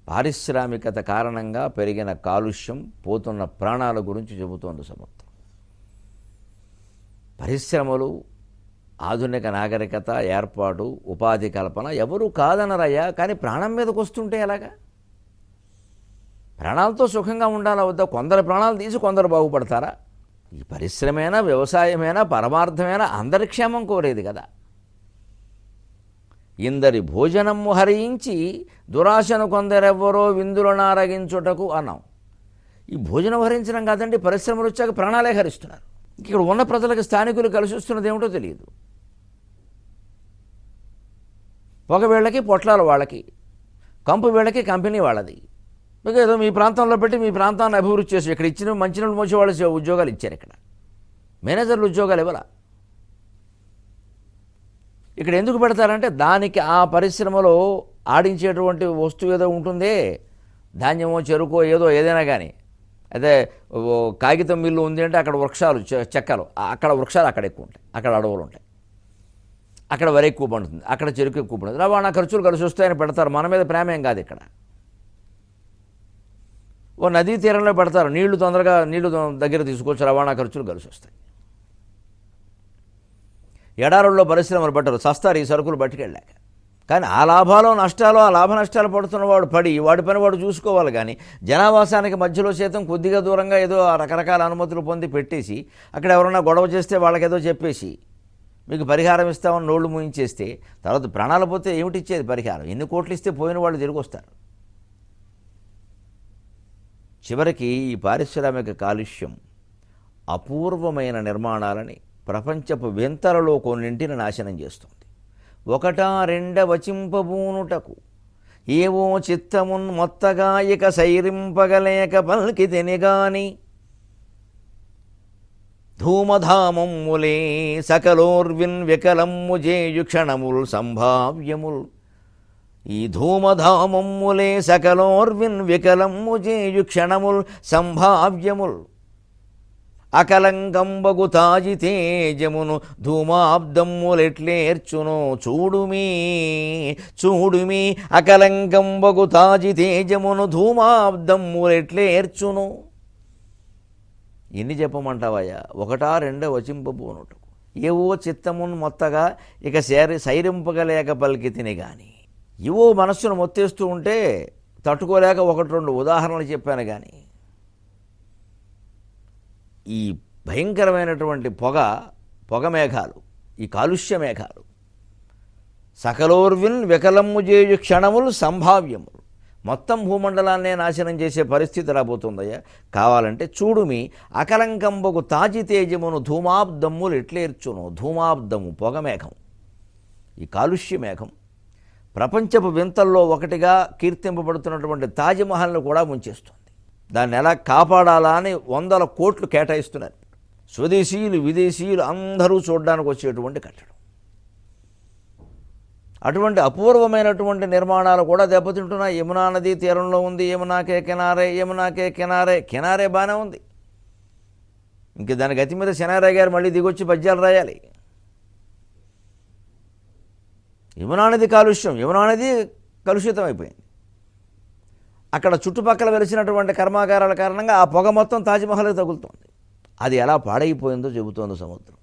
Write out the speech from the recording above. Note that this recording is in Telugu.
పారిశ్రామికత కారణంగా పెరిగిన కాలుష్యం పోతున్న ప్రాణాల గురించి చెబుతోంది సముద్రం పరిశ్రమలు ఆధునిక నాగరికత ఏర్పాటు ఉపాధి కల్పన ఎవరు కాదనరయ్యా కానీ ప్రాణం మీదకి వస్తుంటే ఎలాగా ప్రాణాలతో సుఖంగా ఉండాలా వద్దా కొందరు ప్రాణాలు తీసి కొందరు బాగుపడతారా ఈ పరిశ్రమైనా వ్యవసాయమైనా పరమార్థమైనా అందరి క్షేమం కోరేది కదా ఇందరి భోజనము హరించి దురాశను కొందరెవ్వరో విందులను ఆరగించుటకు అన్నాం ఈ భోజనం హరించడం కాదండి పరిశ్రమలు వచ్చాక ప్రాణాలే హరిస్తున్నారు ఇక్కడ ఉన్న ప్రజలకు స్థానికులు కలిసి వస్తున్నది ఏమిటో తెలియదు పొగ వీళ్ళకి పొట్లాల వాళ్ళకి కంపు వీళ్ళకి కంపెనీ వాళ్ళది మీకు ఏదో మీ ప్రాంతంలో పెట్టి మీ ప్రాంతాన్ని అభివృద్ధి చేసి ఇక్కడ ఇచ్చిన మంచినీళ్ళు మోసే వాళ్ళు ఉద్యోగాలు ఇచ్చారు ఇక్కడ మేనేజర్లు ఉద్యోగాలు ఇవ్వాల ఇక్కడ ఎందుకు పెడతారంటే దానికి ఆ పరిశ్రమలో ఆడించేటువంటి వస్తువు ఏదో ఉంటుందే ధాన్యమో చెరుకో ఏదో ఏదైనా కానీ అదే ఓ కాగితం మిల్లు ఉంది అంటే అక్కడ వృక్షాలు చె- చెక్కలు ఆ- అక్కడ వృక్షాలు అక్కడ ఎక్కువ ఉంటాయి అక్కడ అడవులు ఉంటాయి అక్కడ వరి ఎక్కువ పండుతుంది అక్కడ చెరుకు ఎక్కువ పండుతుంది రవాణా ఖర్చులు కలిసి వస్తాయని పెడతారు మన మీద ప్రేమ ఏం కాదు ఇక్కడ ఓ నదీ తీరంలో పెడతారు నీళ్లు తొందరగా నీళ్లు తొ- దగ్గర తీసుకొచ్చి రవాణా ఖర్చులు కలిసి వస్తాయి ఎడారుల్లో పరిశ్రమలు పట్టరు సస్తారు ఈ సరుకులు పట్టుకెళ్ళాక కానీ ఆ లాభాలు నష్టాలు ఆ లాభ నష్టాలు పడుతున్న వాడు పడి వాడి పని వాడు చూసుకోవాలి కానీ జనావాసానికి మధ్యలో సైతం కొద్దిగా దూరంగా ఏదో ఆ రకరకాల అనుమతులు పొంది పెట్టేసి అక్కడ ఎవరన్నా గొడవ చేస్తే వాళ్ళకేదో చెప్పేసి మీకు పరిహారం ఇస్తామని నోళ్ళు మూయించేస్తే తర్వాత ప్రాణాలు పోతే ఏమిటి ఇచ్చేది పరిహారం ఎన్ని కోట్లు ఇస్తే పోయిన వాళ్ళు తిరిగి వస్తారు చివరికి ఈ పారిశ్రామిక కాలుష్యం అపూర్వమైన నిర్మాణాలని ప్రపంచపు వింతలలో కొన్నింటిని నాశనం చేస్తుంది ఒకటా రెండ వచింపబూనుటకు ఏవో చిత్తమున్ మొత్తగా ఇక సైరింపగలేక పల్కి తెనిగాని ధూమధామమ్ములే సకలోర్విన్ వికలమ్ము జేయు క్షణముల్ సంభావ్యముల్ ఈ ధూమధామమ్ములే సకలోర్విన్ వికలమ్ము జేయు క్షణముల్ సంభావ్యముల్ అకలంకంబగు తాజి తేజమును ధూమాబ్దమ్ములెట్లేర్చును చూడుమీ చూడుమీ అకలంకంబగు తాజి తేజమును ధూమాబ్దమ్ములెట్లేర్చును ఎన్ని చెప్పమంటావయ్యా ఒకటా రెండో వచింపబోనుటకు ఏవో చిత్తమును మొత్తగా ఇక సేరి సైరింపగలేక పలికి తిని గాని ఏవో మనస్సును మొత్తేస్తూ ఉంటే తట్టుకోలేక ఒకటి రెండు ఉదాహరణలు చెప్పాను కానీ ఈ భయంకరమైనటువంటి పొగ పొగ మేఘాలు ఈ కాలుష్య మేఘాలు సకలోర్విన్ వికలమ్ము చేయు క్షణములు సంభావ్యములు మొత్తం భూమండలాన్నే నాశనం చేసే పరిస్థితి రాబోతుందయ్యా కావాలంటే చూడుమి అకలంకంబకు తాజి తేజమును ధూమాబ్దమ్ములు ఎట్లేర్చును ధూమాబ్దము పొగ మేఘం ఈ కాలుష్య మేఘం ప్రపంచపు వింతల్లో ఒకటిగా కీర్తింపబడుతున్నటువంటి తాజ్మహల్ను కూడా ముంచేస్తుంది దాన్ని ఎలా కాపాడాలా అని వందల కోట్లు కేటాయిస్తున్నారు స్వదేశీయులు విదేశీయులు అందరూ చూడడానికి వచ్చేటువంటి కట్టడం అటువంటి అపూర్వమైనటువంటి నిర్మాణాలు కూడా దెబ్బతింటున్నాయి యమునా నదీ తీరంలో ఉంది యమునాకే కినారే యమునాకే కినారే కినారే బాగానే ఉంది ఇంక దాని గతి మీద శనారాయ్ గారు మళ్ళీ దిగొచ్చి పద్యాలు రాయాలి యమునా నది కాలుష్యం యమునా నది కలుషితం అయిపోయింది అక్కడ చుట్టుపక్కల వెలిసినటువంటి కర్మాగారాల కారణంగా ఆ పొగ మొత్తం తాజ్మహల్కి తగులుతోంది అది ఎలా పాడైపోయిందో చెబుతోంది సముద్రం